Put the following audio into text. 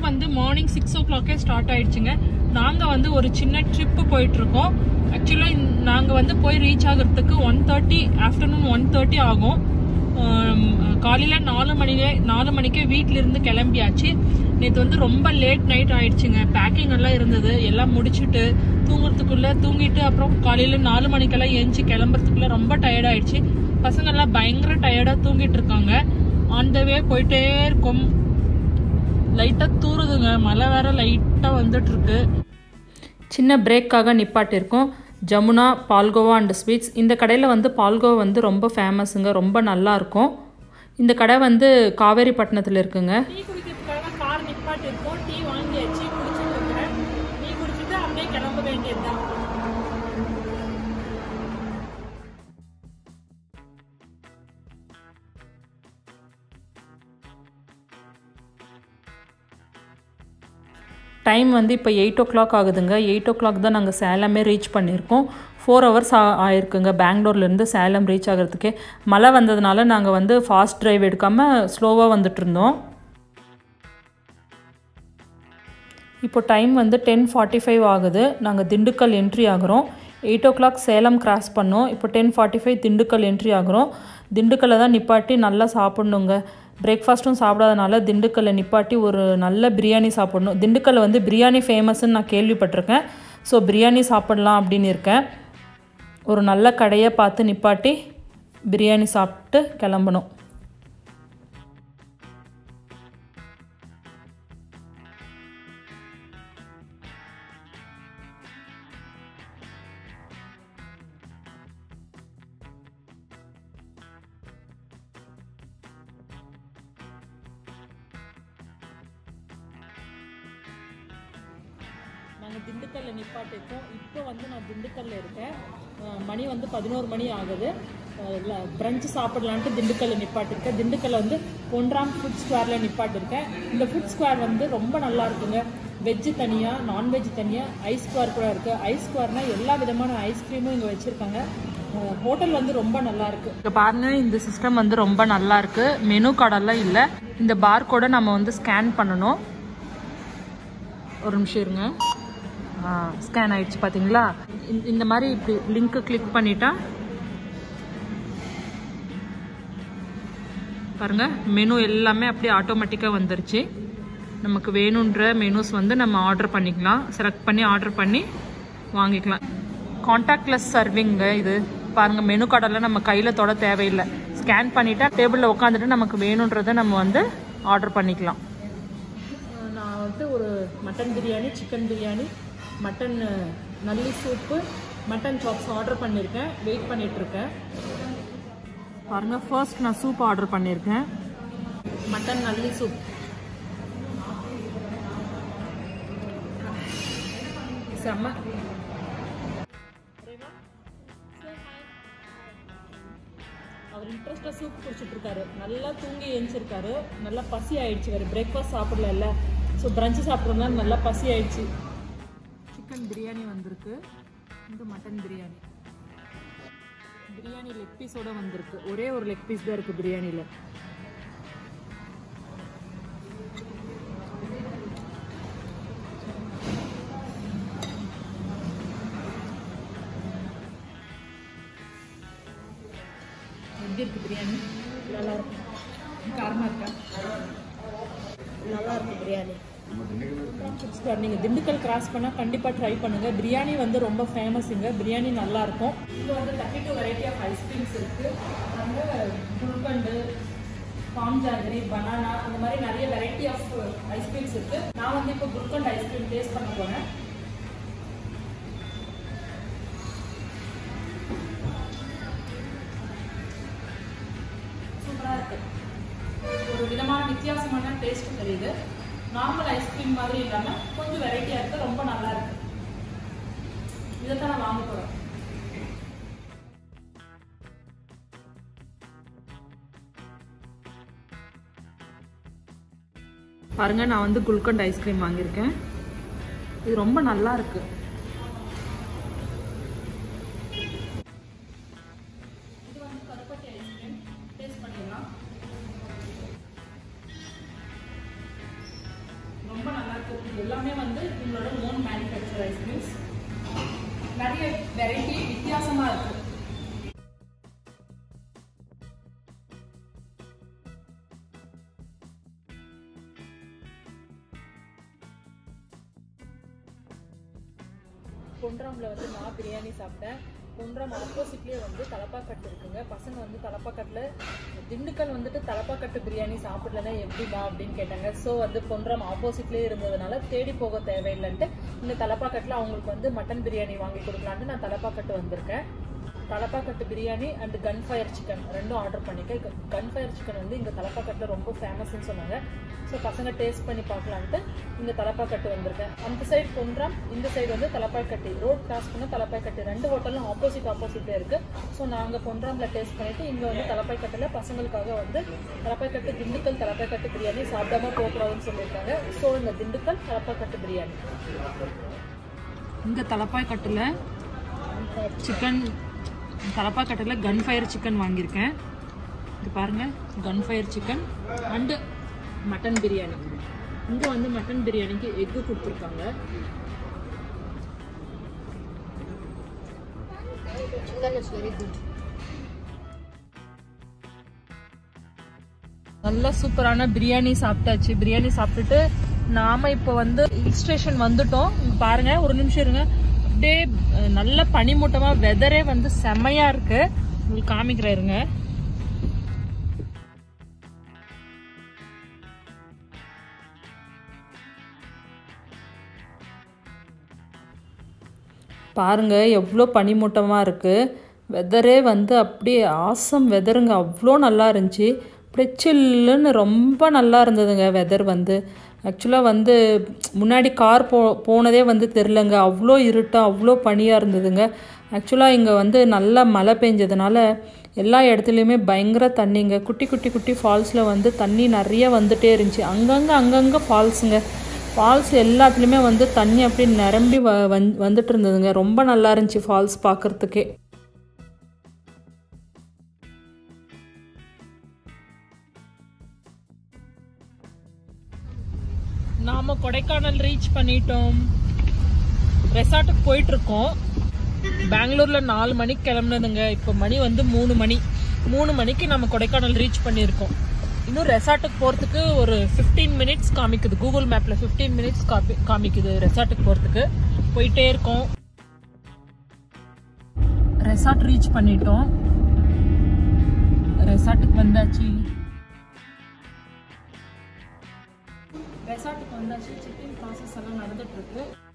வந்து morning six ஓ கிளாக்கே ஸ்டார்ட் ஆயிடுச்சுங்க நாங்க வந்து ஒரு சின்ன ட்ரிப்பு போயிட்டு இருக்கோம் ஆக்சுவலா நாங்க வந்து போய் ரீச் ஆகுறதுக்கு one thirty afternoon one thirty ஆகும் ஆம், காலையில நாலு மணிலே நாலு மணிக்கே வீட்ல இருந்து கிளம்பியாச்சு நேற்று வந்து ரொம்ப லேட் நைட் ஆயிடுச்சுங்க பேக்கிங் எல்லாம் இருந்தது எல்லாம் முடிச்சுட்டு தூங்குறதுக்குள்ள தூங்கிட்டு அப்புறம் காலையில நாலு மணிக்கெல்லாம் எஞ்சி கிளம்புறதுக்குள்ள ரொம்ப டயர்ட் ஆயிடுச்சு பசங்க எல்லாம் பயங்கர டயர்டா தூங்கிட்டு இருக்காங்க ஆன் த வே போயிட்டே இருக்கும் லைட்டா தூறுதுங்க மழை வேற லைட்டா வந்துட்டு இருக்கு சின்ன பிரேக்காக நிப்பாட்டியிருக்கோம் ஜமுனா பால்கோவா அண்ட் ஸ்வீட்ஸ் இந்த கடையில் வந்து பால்கோவா வந்து ரொம்ப ஃபேமஸுங்க ரொம்ப நல்லா இருக்கும் இந்த கடை வந்து காவேரிப்பட்டினத்தில் இருக்குங்க டீ குடிக்கிறதுக்காக கார் நிப்பாட்டி இருக்கோம் டீ வாங்கியாச்சு குடிச்சிட்டு இருக்கிறேன் டீ குடிச்சிட்டு அப்படியே கிளம்ப வேண்டியதுதான் டைம் வந்து இப்போ எயிட் ஓ கிளாக் ஆகுதுங்க எயிட் ஓ கிளாக் தான் நாங்கள் சேலமே ரீச் பண்ணியிருக்கோம் ஃபோர் ஹவர்ஸ் ஆயிருக்குங்க பெங்களூர்லேருந்து சேலம் ரீச் ஆகிறதுக்கே மழை வந்ததுனால நாங்கள் வந்து ஃபாஸ்ட் டிரைவ் எடுக்காமல் ஸ்லோவாக வந்துட்டு இருந்தோம் இப்போ டைம் வந்து டென் ஃபார்ட்டி ஃபைவ் ஆகுது நாங்கள் திண்டுக்கல் என்ட்ரி ஆகுறோம் eight o'clock Salem cross பண்ணோம் இப்போ ten forty five Dindigul entry ஆகுறோம் திண்டுக்கல்ல தான் நிப்பாட்டி நல்லா சாப்பிட்ணுங்க பிரேக்ஃபாஸ்ட்டும் சாப்பிடாதனால திண்டுக்கல்ல நிப்பாட்டி ஒரு நல்ல பிரியாணி சாப்பிடணும் திண்டுக்கல்ல வந்து பிரியாணி ஃபேமஸ்ன்னு நான் கேள்விப்பட்டிருக்கேன் ஸோ பிரியாணி சாப்பிடலாம் அப்படின்னு இருக்கேன் ஒரு நல்ல கடையை பார்த்து நிப்பாட்டி பிரியாணி சாப்பிட்டு கிளம்பணும் நாங்கள் திண்டுக்கல்ல நிப்பாட்டிருக்கோம் இப்போ வந்து நான் திண்டுக்கல்ல இருக்கேன் அஹ் மணி வந்து பதினோரு மணி ஆகுது பிரஞ்சு சாப்பிடலான்ட்டு திண்டுக்கல்ல நிப்பாட்டிருக்கேன் திண்டுக்கல்ல வந்து பொன்ராம் ஃபுட் ஸ்கொயரில் நிப்பாட்டிருக்கேன் இந்த ஃபுட் ஸ்கொயர் வந்து ரொம்ப நல்லா இருக்குங்க வெஜ்ஜு தனியாக நான்வெஜ் தனியாக ஐஸ் ஸ்கொயர் கூட இருக்குது ஐஸ் ஸ்கொயர்னா எல்லா விதமான ஐஸ்கிரீமும் இங்கே வச்சுருக்காங்க ஹோட்டல் வந்து ரொம்ப நல்லா இருக்கு இங்கே பாருங்க இந்த சிஸ்டம் வந்து ரொம்ப நல்லா இருக்கு மெனு கார்டெல்லாம் இல்லை இந்த பார் கோடை நம்ம வந்து ஸ்கேன் பண்ணணும் ஒரு நிமிஷம் இருங்க ஸ்கேன் ஆயிடுச்சு பார்த்தீங்களா இந்த- இந்த மாதிரி இப்படி லிங்க்கு கிளிக் பண்ணிட்டா பாருங்க மெனு எல்லாமே அப்படியே ஆட்டோமேட்டிக்காக வந்துருச்சு நமக்கு வேணுன்ற மெனுஸ் வந்து நம்ம ஆர்டர் பண்ணிக்கலாம் செலக்ட் பண்ணி ஆர்டர் பண்ணி வாங்கிக்கலாம் காண்டாக்ட்லெஸ் சர்விங்க இது பாருங்க மெனு கார்டெல்லாம் நம்ம கையில் தொட தேவையில்லை ஸ்கேன் பண்ணிட்டா டேபிளில் உட்காந்துட்டு நமக்கு வேணுன்றதை நம்ம வந்து ஆர்டர் பண்ணிக்கலாம் அஹ் நான் வந்து ஒரு mutton biryani chicken biryani mutton அஹ், நல்லி சூப்பு மட்டன் சாப்ஸ் ஆர்டர் பண்ணியிருக்கேன் வெயிட் பண்ணிட்டு இருக்கேன் பாருங்க ஃபர்ஸ்ட் நான் சூப் ஆர்டர் பண்ணியிருக்கேன் மட்டன் நல்லி சூப் செம்ம அவர் இன்ட்ரெஸ்டாக சூப் குடிச்சிட்டு இருக்காரு நல்லா தூங்கி எழுந்திருக்காரு நல்லா பசி ஆயிடுச்சு வேறு பிரேக்ஃபாஸ்ட் சாப்பிடல ஸோ பிரஞ்சு சாப்பிட்றதுனால நல்லா பசி ஆயிடுச்சு சிக்கன் பிரியாணி வந்திருக்கு இந்த மட்டன் பிரியாணி பிரியாணி லெக் பீஸோட வந்திருக்கு ஒரே ஒரு லெக் பீஸ் தான் இருக்கு பிரியாணியில் எப்படி இருக்கு பிரியாணி நல்லா இருக்கு காரமா இருக்கா நல்லா இருக்கு பிரியாணி சூப்பர் நீங்கள் திண்டுக்கல் கிராஸ் பண்ணால் கண்டிப்பாக ட்ரை பண்ணுங்கள் பிரியாணி வந்து ரொம்ப ஃபேமஸுங்க பிரியாணி நல்லா இருக்கும் இங்கே வந்து thirty two variety of ice creams இருக்குது வந்து குல்கண்டு பாம் ஜாகரி பனானா அந்த மாதிரி நிறைய வெரைட்டி ஆஃப் ஐஸ்கிரீம்ஸ் இருக்குது நான் வந்து இப்போ குல்கண்ட் ஐஸ்கிரீம் டேஸ்ட் பண்ண போகிறேன் சூப்பராக இருக்குது ஒரு விதமான வித்தியாசமான டேஸ்ட் தெரியுது நார்மல் ஐஸ்கிரீம் மாதிரி இல்லாமல் கொஞ்சம் வெரைட்டியாக இருக்குது ரொம்ப நல்லா இருக்கு இதைத்தான் நான் வாங்க போகிறேன் பாருங்க நான் வந்து குல்கண்ட் ஐஸ்கிரீம் வாங்கியிருக்கேன் இது ரொம்ப நல்லா இருக்கு இது வந்து கருப்பட்டி ஐஸ்கிரீம் டேஸ்ட் பண்ணிடலாம் ரொம்ப நல்லா பன்னீர் ஐஸ்கிரீம்ஸ் நிறைய வெரைட்டி வித்தியாசமாக இருக்குது பொன்றாமில் வந்து நான் பிரியாணி சாப்பிட்டேன் பொன்றாம் ஆப்போசிட்லேயே வந்து தலப்பாக்கட்டு இருக்குங்க பசங்க வந்து தலப்பாக்கட்டில் திண்டுக்கல் வந்துட்டு தலப்பாக்கட்டு பிரியாணி சாப்பிடலன்னா எப்படிமா அப்படின்னு கேட்டாங்க ஸோ வந்து பொன்றாம் ஆப்போசிட்லேயே இருந்ததுனால தேடி போக தேவையில்லைன்ட்டு இந்த தலப்பாக்கட்டில் அவங்களுக்கு வந்து மட்டன் பிரியாணி வாங்கி கொடுக்கலான்ட்டு நான் தலப்பாக்கட்டு வந்திருக்கேன் Thalappakatti biryani and gun fire chicken ரெண்டும் ஆர்டர் பண்ணிக்கேன் கன் ஃபயர் சிக்கன் வந்து இங்கே தலப்பாக்கட்டில் ரொம்ப ஃபேமஸ்ன்னு சொன்னாங்க ஸோ பசங்க டேஸ்ட் பண்ணி பார்க்கலான்ட்டு இங்கே தலப்பாக்கட்டு வந்திருக்கேன் அந்த சைடு பொன்றாம் இந்த சைடு வந்து தலப்பாக்கட்டி ரோட் கிராஸ் பண்ண தலப்பாக்கட்டி ரெண்டு ஹோட்டலும் ஆப்போசிட் ஆப்போசிட்டே இருக்குது ஸோ நாங்கள் பொன்றாமில் டேஸ்ட் பண்ணிவிட்டு இங்கே வந்து தலப்பாக்கட்டில் பசங்களுக்காக வந்து தலப்பாக்கட்டு திண்டுக்கல் தலப்பாக்கட்டு பிரியாணி சாப்பிடாம போகக்கூடாதுன்னு சொல்லியிருக்காங்க ஸோ இந்த திண்டுக்கல் தலப்பாக்கட்டு பிரியாணி இங்கே தலப்பாக்கட்டில் சிக்கன் தலப்பாக்கட்டில் கன் ஃபயர் சிக்கன் வாங்கியிருக்கேன் இது பாருங்கள் gun fire chicken and mutton biryani இங்கே வந்து மட்டன் பிரியாணிக்கு எக்கு கொடுத்துருக்காங்க Chicken is very good. நல்ல சூப்பரான பிரியாணி சாப்பிட்டாச்சு பிரியாணி சாப்பிட்டுட்டு நாம இப்போ வந்து ஹில் ஸ்டேஷன் வந்துட்டோம் இங்க பாருங்க ஒரு நிமிஷம் இருங்க அப்படியே அஹ், நல்ல பனிமூட்டமா வெதரே வந்து செமையா இருக்கு உங்களுக்கு காமிக்கிறேன் இருங்க பாருங்க எவ்வளோ பனிமூட்டமாக இருக்குது வெதரே வந்து அப்படியே ஆசம் வெதருங்க அவ்வளோ நல்லா இருந்துச்சு அப்படியே சில்லுன்னு ரொம்ப நல்லா இருந்ததுங்க வெதர் வந்து ஆக்சுவலாக வந்து முன்னாடி கார் போ போனதே வந்து தெரிலங்க அவ்வளோ இருட்டாக அவ்வளோ பனியாக இருந்ததுங்க ஆக்சுவலாக இங்கே வந்து நல்லா மழை பெஞ்சதுனால எல்லா இடத்துலையுமே பயங்கர தண்ணிங்க குட்டி குட்டி குட்டி ஃபால்ஸில் வந்து தண்ணி நிறைய வந்துட்டே இருந்துச்சு அங்கங்கே அங்கங்கே ஃபால்ஸுங்க ஃபால்ஸ் எல்லாத்துலேயுமே வந்து தண்ணி அப்படியே நிரம்பி வ வந் வந்துட்டு இருந்ததுங்க ரொம்ப நல்லா இருந்துச்சு ஃபால்ஸ் பார்க்குறதுக்கே நாம கொடைக்கானல் ரீச் பண்ணிட்டோம் ரெசார்ட்டுக்கு போயிட்டு இருக்கோம் பெங்களூர்ல நாலு மணிக்கு கிளம்புனதுங்க இப்போ மணி வந்து மூணு மணி மூணு மணிக்கு நம்ம கொடைக்கானல் ரீச் பண்ணியிருக்கோம் இன்னும் ரெசார்ட்டுக்கு போகிறதுக்கு ஒரு ஃபிஃப்டீன் மினிட்ஸ் காமிக்குது கூகுள் மேப்பில் ஃபிஃப்டீன் மினிட்ஸ் காப்பி காமிக்குது ரெசார்ட்டுக்கு போகிறதுக்கு போயிட்டே இருக்கோம் ரெசார்ட் ரீச் பண்ணிட்டோம் ரெசார்ட்டுக்கு வந்தாச்சு ரெசார்ட்டுக்கு வந்தாச்சு செக்கிங் ப்ராசஸ் எல்லாம் நடந்துட்டு இருக்கு